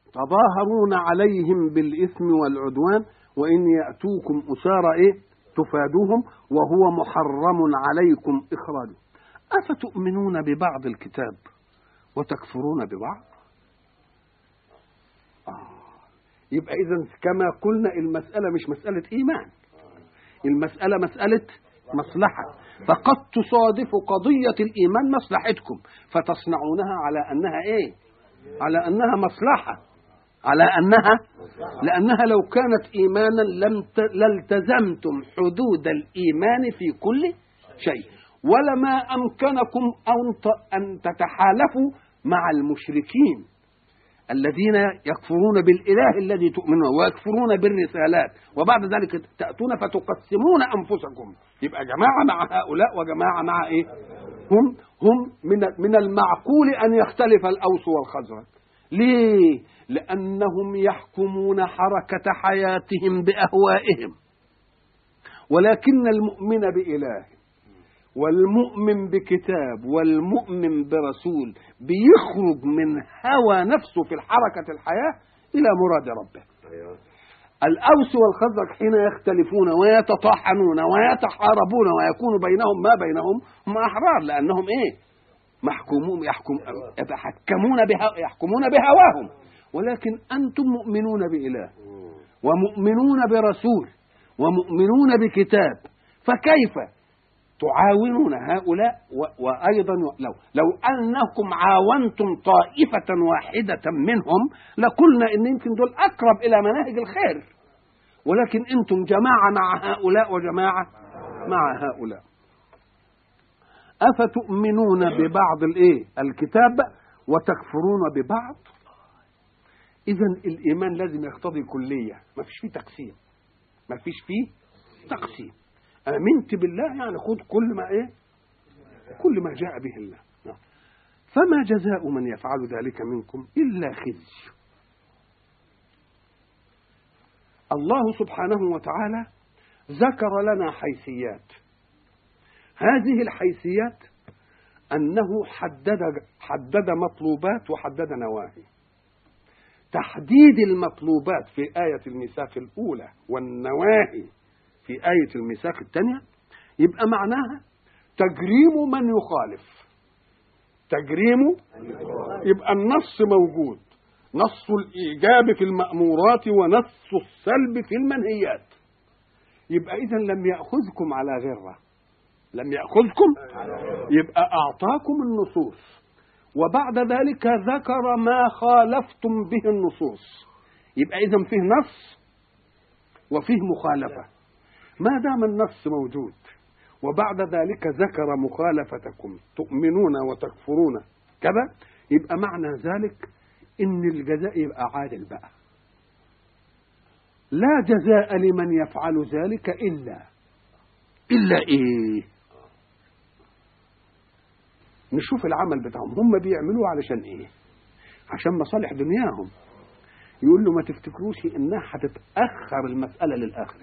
تظاهرون عليهم بالإثم والعدوان وإن يأتوكم أسارى إيه تفادوهم وهو محرم عليكم إخراجه أفتؤمنون ببعض الكتاب وتكفرون ببعض آه. يبقى إذا كما قلنا المسألة مش مسألة إيمان المسألة مسألة مصلحة فقد تصادف قضية الإيمان مصلحتكم فتصنعونها على أنها إيه على أنها مصلحة على أنها لأنها لو كانت إيمانا لم لالتزمتم حدود الإيمان في كل شيء ولما أمكنكم أن تتحالفوا مع المشركين الذين يكفرون بالإله الذي تؤمنون ويكفرون بالرسالات وبعد ذلك تأتون فتقسمون أنفسكم يبقى جماعة مع هؤلاء وجماعة مع إيه هم هم من من المعقول أن يختلف الأوس والخزرج ليه لأنهم يحكمون حركة حياتهم بأهوائهم ولكن المؤمن بإله والمؤمن بكتاب والمؤمن برسول بيخرج من هوى نفسه في الحركة الحياة إلى مراد ربه الأوس والخزرج حين يختلفون ويتطاحنون ويتحاربون ويكون بينهم ما بينهم هم أحرار لأنهم إيه محكومون يحكم يتحكمون بها يحكمون بهواهم ولكن أنتم مؤمنون بإله ومؤمنون برسول ومؤمنون بكتاب فكيف تعاونون هؤلاء وأيضا لو لو أنكم عاونتم طائفة واحدة منهم لقلنا إن يمكن دول أقرب إلى مناهج الخير ولكن أنتم جماعة مع هؤلاء وجماعة مع هؤلاء أفتؤمنون ببعض الإيه الكتاب وتكفرون ببعض إذا الإيمان لازم يقتضي كلية ما فيش فيه تقسيم ما فيش فيه تقسيم آمنت بالله يعني خذ كل ما إيه كل ما جاء به الله فما جزاء من يفعل ذلك منكم إلا خزي الله سبحانه وتعالى ذكر لنا حيثيات هذه الحيثيات أنه حدد حدد مطلوبات وحدد نواهي تحديد المطلوبات في آية الميثاق الأولى والنواهي في آية الميثاق الثانية يبقى معناها تجريم من يخالف تجريم يبقى النص موجود نص الإيجاب في المأمورات ونص السلب في المنهيات يبقى إذا لم يأخذكم على غرة لم يأخذكم يبقى أعطاكم النصوص وبعد ذلك ذكر ما خالفتم به النصوص يبقى إذا فيه نص وفيه مخالفة ما دام النص موجود وبعد ذلك ذكر مخالفتكم تؤمنون وتكفرون كذا يبقى معنى ذلك ان الجزاء يبقى عادل بقى لا جزاء لمن يفعل ذلك الا الا ايه نشوف العمل بتاعهم هم بيعملوه علشان ايه عشان مصالح دنياهم يقول له ما تفتكروش انها هتتاخر المساله للاخره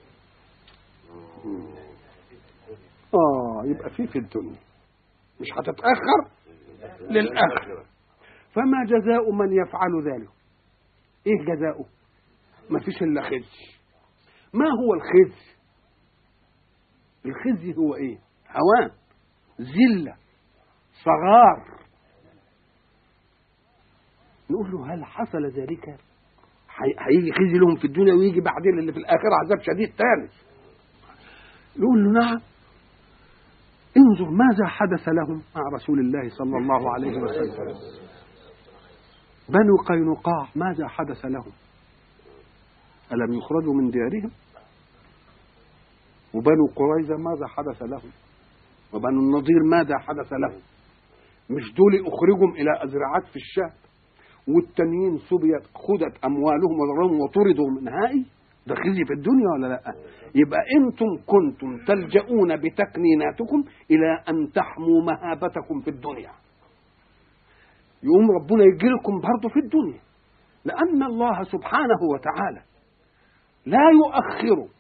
اه يبقى في في الدنيا مش هتتاخر للاخره فما جزاء من يفعل ذلك ايه جزاؤه ما فيش الا خزي ما هو الخزي الخزي هو ايه هوان ذله صغار نقول له هل حصل ذلك هيجي خزي لهم في الدنيا ويجي بعدين اللي في الاخره عذاب شديد ثاني نقول له نعم انظر ماذا حدث لهم مع رسول الله صلى الله عليه وسلم بنو قينقاع ماذا حدث لهم ألم يخرجوا من ديارهم وبنو قريظة ماذا حدث لهم وبنو النضير ماذا حدث لهم مش دول أخرجهم إلى أزرعات في الشام والتانيين سبيت خدت أموالهم وضرهم وطردوا من هائي ده خزي في الدنيا ولا لا يبقى انتم كنتم تلجؤون بتكنيناتكم الى ان تحموا مهابتكم في الدنيا يقوم ربنا يجي لكم برضه في الدنيا لان الله سبحانه وتعالى لا يؤخر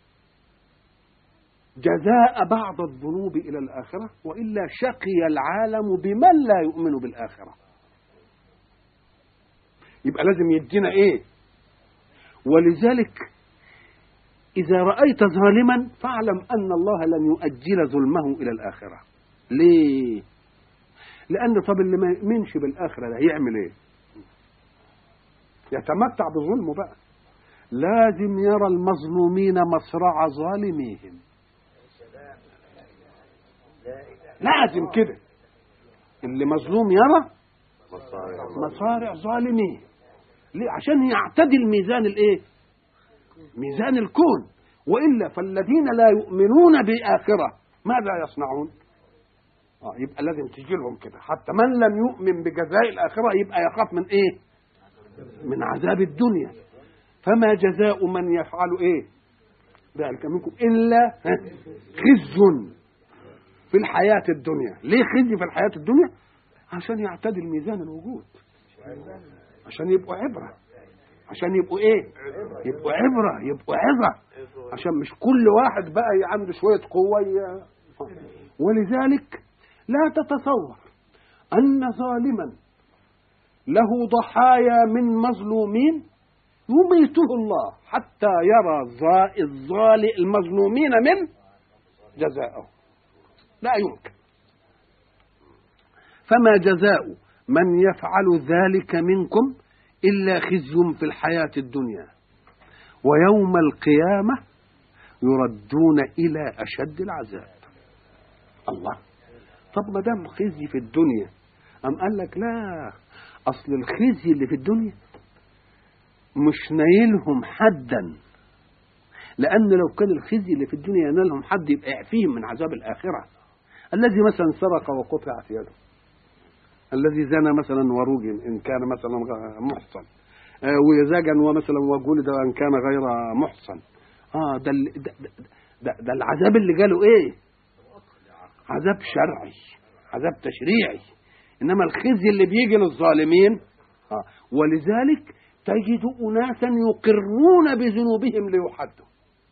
جزاء بعض الذنوب الى الاخره والا شقي العالم بمن لا يؤمن بالاخره يبقى لازم يدينا ايه ولذلك إذا رأيت ظالما فاعلم أن الله لن يؤجل ظلمه إلى الآخرة ليه لأن طب اللي ما يؤمنش بالآخرة ده هيعمل إيه يتمتع بظلمه بقى لازم يرى المظلومين مصرع ظالميهم لازم كده اللي مظلوم يرى مصارع ظالميه ليه عشان يعتدل ميزان الايه ميزان الكون والا فالذين لا يؤمنون باخره ماذا يصنعون اه يبقى لازم تجي لهم كده حتى من لم يؤمن بجزاء الاخره يبقى يخاف من ايه من عذاب الدنيا فما جزاء من يفعل ايه ذلك منكم الا خزي في الحياه الدنيا ليه خزي في الحياه الدنيا عشان يعتدل ميزان الوجود عشان يبقوا عبره عشان يبقوا ايه يبقوا عبره يبقوا عظه عشان مش كل واحد بقى عنده شويه قوه ي... ولذلك لا تتصور ان ظالما له ضحايا من مظلومين يميته الله حتى يرى الظالم المظلومين من جزاءه لا يمكن فما جزاء من يفعل ذلك منكم إلا خزي في الحياة الدنيا ويوم القيامة يردون إلى أشد العذاب الله طب ما دام خزي في الدنيا أم قال لك لا أصل الخزي اللي في الدنيا مش نايلهم حدا لأن لو كان الخزي اللي في الدنيا ينالهم حد يبقى يعفيهم من عذاب الآخرة الذي مثلا سرق وقطعت يده الذي زنى مثلا ورجم ان كان مثلا محصن آه وزجن ومثلا وجلد ان كان غير محصن اه ده, ده, ده, ده العذاب اللي جاله ايه عذاب شرعي عذاب تشريعي انما الخزي اللي بيجي للظالمين آه ولذلك تجد اناسا يقرون بذنوبهم ليحدوا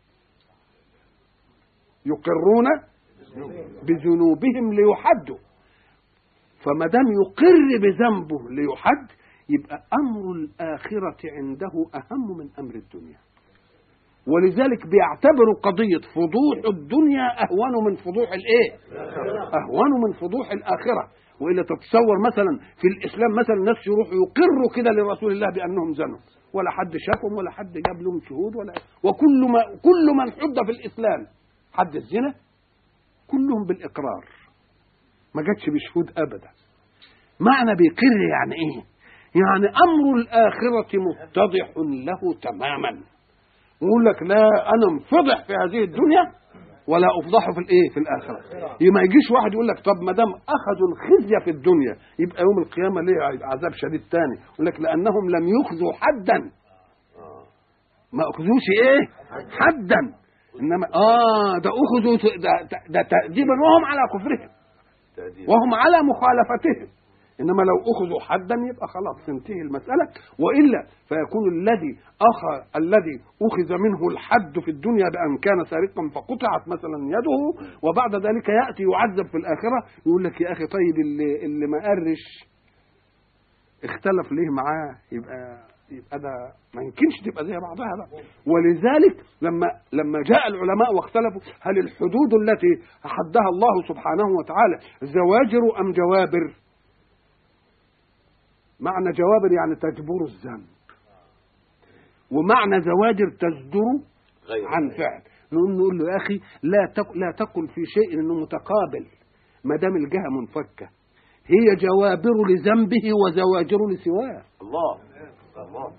يقرون بذنوبهم ليحدوا فما دام يقر بذنبه ليحد يبقى امر الاخره عنده اهم من امر الدنيا ولذلك بيعتبروا قضيه فضوح الدنيا اهون من فضوح الايه اهون من فضوح الاخره والا تتصور مثلا في الاسلام مثلا الناس يروحوا يقروا كده لرسول الله بانهم زنوا ولا حد شافهم ولا حد جاب لهم شهود ولا وكل ما كل من حد في الاسلام حد الزنا كلهم بالاقرار ما جاتش بشهود ابدا معنى بيقر يعني ايه يعني امر الاخره متضح له تماما يقول لك لا انا انفضح في هذه الدنيا ولا افضحه في الايه في الاخره ما يجيش واحد يقول لك طب ما دام اخذوا الخزي في الدنيا يبقى يوم القيامه ليه عذاب شديد تاني يقول لك لانهم لم يخذوا حدا ما اخذوش ايه حدا انما اه ده اخذوا ده, ده, ده تاديبا وهم على كفرهم وهم على مخالفتهم انما لو اخذوا حدا يبقى خلاص تنتهي المساله والا فيكون الذي اخ الذي اخذ منه الحد في الدنيا بان كان سارقا فقطعت مثلا يده وبعد ذلك ياتي يعذب في الاخره يقول لك يا اخي طيب اللي اللي ما قرش اختلف ليه معاه يبقى يبقى ده ما يمكنش تبقى زي بعضها بقى ولذلك لما لما جاء العلماء واختلفوا هل الحدود التي حدها الله سبحانه وتعالى زواجر ام جوابر؟ معنى جوابر يعني تجبر الذنب ومعنى زواجر تصدر عن فعل نقول له يا اخي لا لا تقل في شيء انه متقابل ما دام الجهه منفكه هي جوابر لذنبه وزواجر لسواه الله الله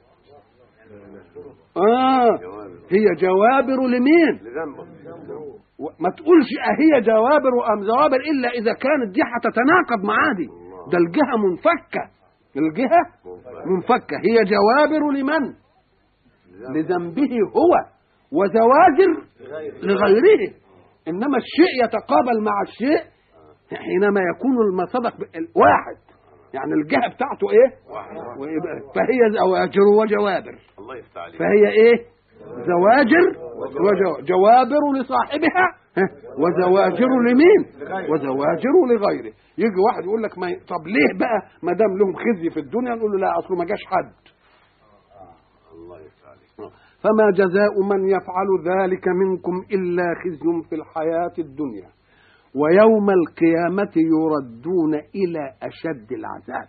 اه هي جوابر لمين لذنبه ما تقولش هي جوابر ام زوابر الا اذا كانت دي هتتناقض معاه دي ده الجهه منفكه الجهة منفكة هي جوابر لمن لذنبه هو وزواجر لغيره إنما الشيء يتقابل مع الشيء حينما يكون المصدق واحد يعني الجهة بتاعته ايه فهي زواجر وجوابر الله يفتح عليك فهي ايه زواجر وجوابر لصاحبها وزواجر لمين وزواجر لغيره يجي واحد يقول لك ما ي... طب ليه بقى ما دام لهم خزي في الدنيا نقول له لا اصله ما جاش حد الله يفتح عليك فما جزاء من يفعل ذلك منكم الا خزي في الحياه الدنيا ويوم القيامه يردون الى اشد العذاب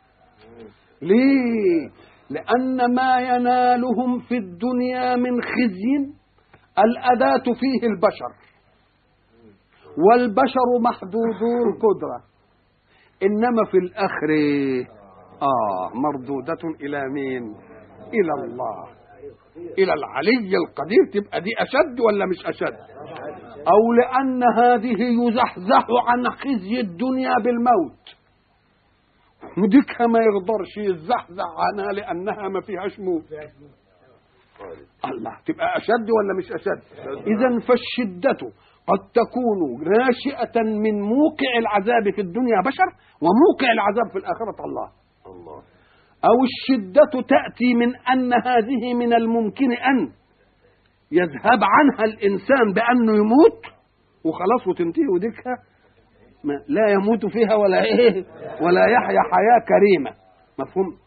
ليه لان ما ينالهم في الدنيا من خزي الاداه فيه البشر والبشر محدودو القدره انما في الاخر اه مردوده الى مين الى الله الى العلي القدير تبقى دي اشد ولا مش اشد او لان هذه يزحزح عن خزي الدنيا بالموت وديك ما يقدرش يزحزح عنها لانها ما فيهاش موت خالد الله تبقى اشد ولا مش اشد اذا فالشده قد تكون ناشئه من موقع العذاب في الدنيا بشر وموقع العذاب في الاخره الله الله أو الشدة تأتي من أن هذه من الممكن أن يذهب عنها الإنسان بأنه يموت وخلاص وتنتهي وديكها ما لا يموت فيها ولا إيه ولا يحيا حياة كريمة مفهوم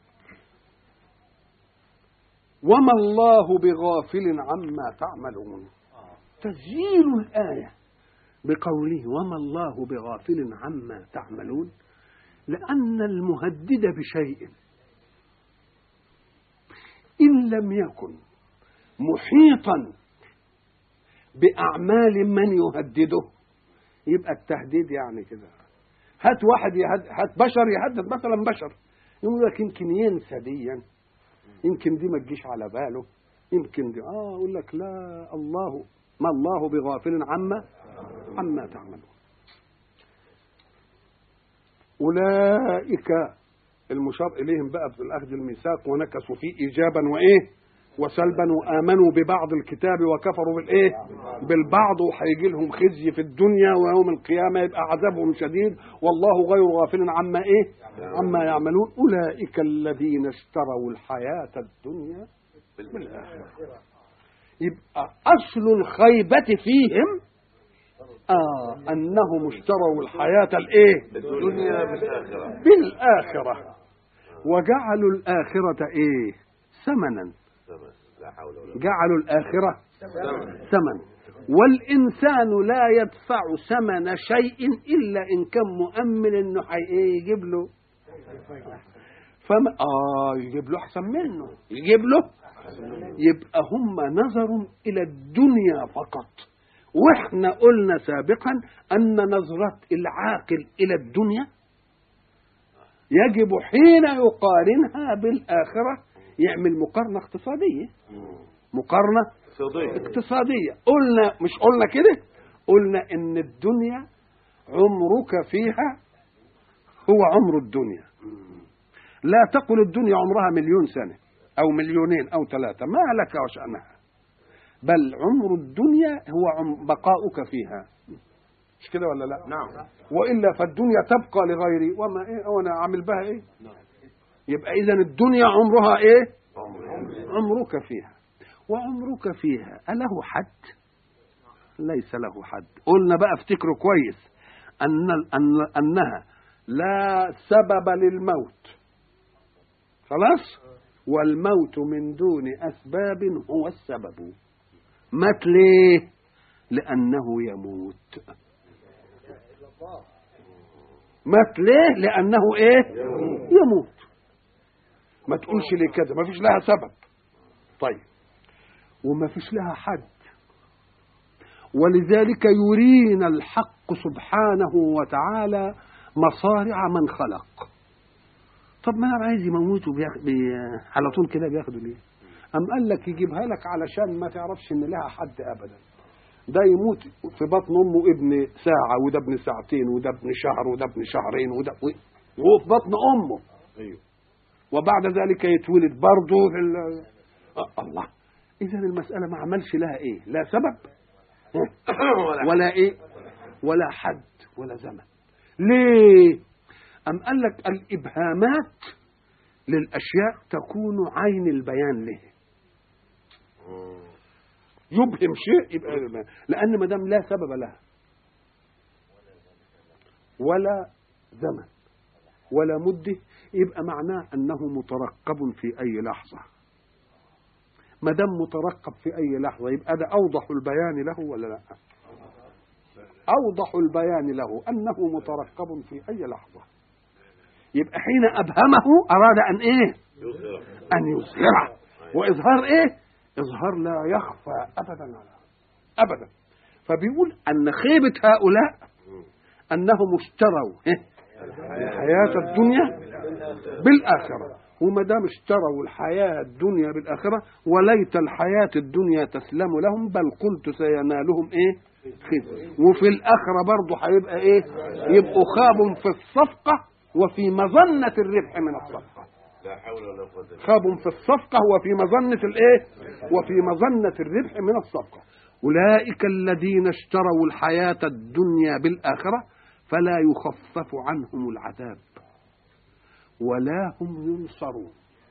وما الله بغافل عما تعملون تسجيل الآية بقوله وما الله بغافل عما تعملون لأن المهدد بشيء إن لم يكن محيطا بأعمال من يهدده يبقى التهديد يعني كده هات واحد يهد هات بشر يهدد مثلا بشر يقول لك يمكن ينسى ديا يمكن دي ما تجيش على باله يمكن دي اه يقول لك لا الله ما الله بغافل عما عما تعملون أولئك المشار إليهم بقى في الأخذ الميثاق ونكثوا فيه إيجابا وإيه وسلبا وآمنوا ببعض الكتاب وكفروا بالإيه بالبعض وهيجي لهم خزي في الدنيا ويوم القيامة يبقى عذابهم شديد والله غير غافل عما إيه عما يعملون أولئك الذين اشتروا الحياة الدنيا بالآخرة يبقى أصل الخيبة فيهم آه أنهم اشتروا الحياة الإيه الدنيا بالآخرة بالآخرة وجعلوا الآخرة إيه ثمنا ثمن. لا حول ولا قوة جعلوا الآخرة ثمن. ثمن والإنسان لا يدفع ثمن شيء إلا إن كان مؤمن إنه حي إيه يجيب له فما آه يجيب له أحسن منه يجيب له يبقى هم نظروا إلى الدنيا فقط واحنا قلنا سابقا ان نظرة العاقل الى الدنيا يجب حين يقارنها بالاخرة يعمل مقارنة اقتصادية مقارنة صديق اقتصادية قلنا مش قلنا كده قلنا ان الدنيا عمرك فيها هو عمر الدنيا لا تقل الدنيا عمرها مليون سنة او مليونين او ثلاثة ما لك وشأنها بل عمر الدنيا هو عم بقاؤك فيها مش كده ولا لا نعم والا فالدنيا تبقى لغيري وما ايه وانا اعمل بها ايه يبقى اذا الدنيا عمرها ايه عمرك فيها وعمرك فيها أله حد ليس له حد قلنا بقى افتكروا كويس أن أن أنها لا سبب للموت خلاص والموت من دون أسباب هو السبب مات ليه لأنه يموت مات ليه لأنه إيه يموت ما تقولش ليه كده ما فيش لها سبب طيب وما فيش لها حد ولذلك يرينا الحق سبحانه وتعالى مصارع من خلق طب ما انا عايز يموتوا بياخ... بي... على طول كده بياخدوا ليه أم قال لك يجيبها لك علشان ما تعرفش ان لها حد ابدا ده يموت في بطن امه ابن ساعه وده ابن ساعتين وده ابن شهر وده ابن شهرين وده وهو في بطن امه ايوه وبعد ذلك يتولد برضه في ال... آه الله اذا المساله ما عملش لها ايه لا سبب ولا ايه ولا حد ولا زمن ليه ام قال لك الابهامات للاشياء تكون عين البيان له يبهم شيء يبقى لان ما دام لا سبب لها ولا زمن ولا مده يبقى معناه انه مترقب في اي لحظه ما دام مترقب في اي لحظه يبقى ده اوضح البيان له ولا لا اوضح البيان له انه مترقب في اي لحظه يبقى حين ابهمه اراد ان ايه يظهر ان يظهره واظهار ايه اظهار لا يخفى ابدا على ابدا فبيقول ان خيبه هؤلاء انهم اشتروا إيه؟ الحياه الدنيا بالاخره وما دام اشتروا الحياه الدنيا بالاخره وليت الحياه الدنيا تسلم لهم بل قلت سينالهم ايه خزي وفي الاخره برضه هيبقى ايه يبقوا خابوا في الصفقه وفي مظنه الربح من الصفقه لا حول ولا قوة إلا خاب في الصفقة وفي مظنة الإيه؟ وفي مظنة الربح من الصفقة أولئك الذين اشتروا الحياة الدنيا بالآخرة فلا يخفف عنهم العذاب ولا هم ينصرون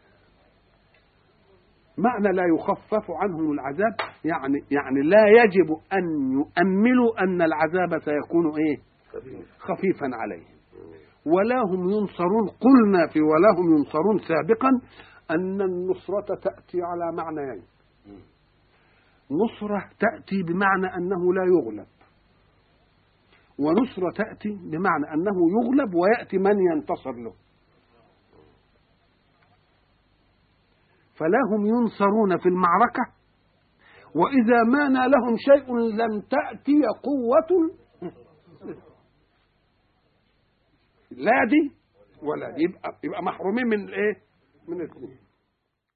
معنى لا يخفف عنهم العذاب يعني يعني لا يجب أن يؤملوا أن العذاب سيكون إيه خفيف خفيفا عليهم ولا هم ينصرون قلنا في ولا هم ينصرون سابقا أن النصرة تأتي على معنيين نصرة تأتي بمعنى أنه لا يغلب ونصرة تأتي بمعنى أنه يغلب ويأتي من ينتصر له فلا هم ينصرون في المعركة وإذا ما نالهم شيء لم تأتي قوة لا دي ولا دي يبقى يبقى محرومين من الايه؟ من الاثنين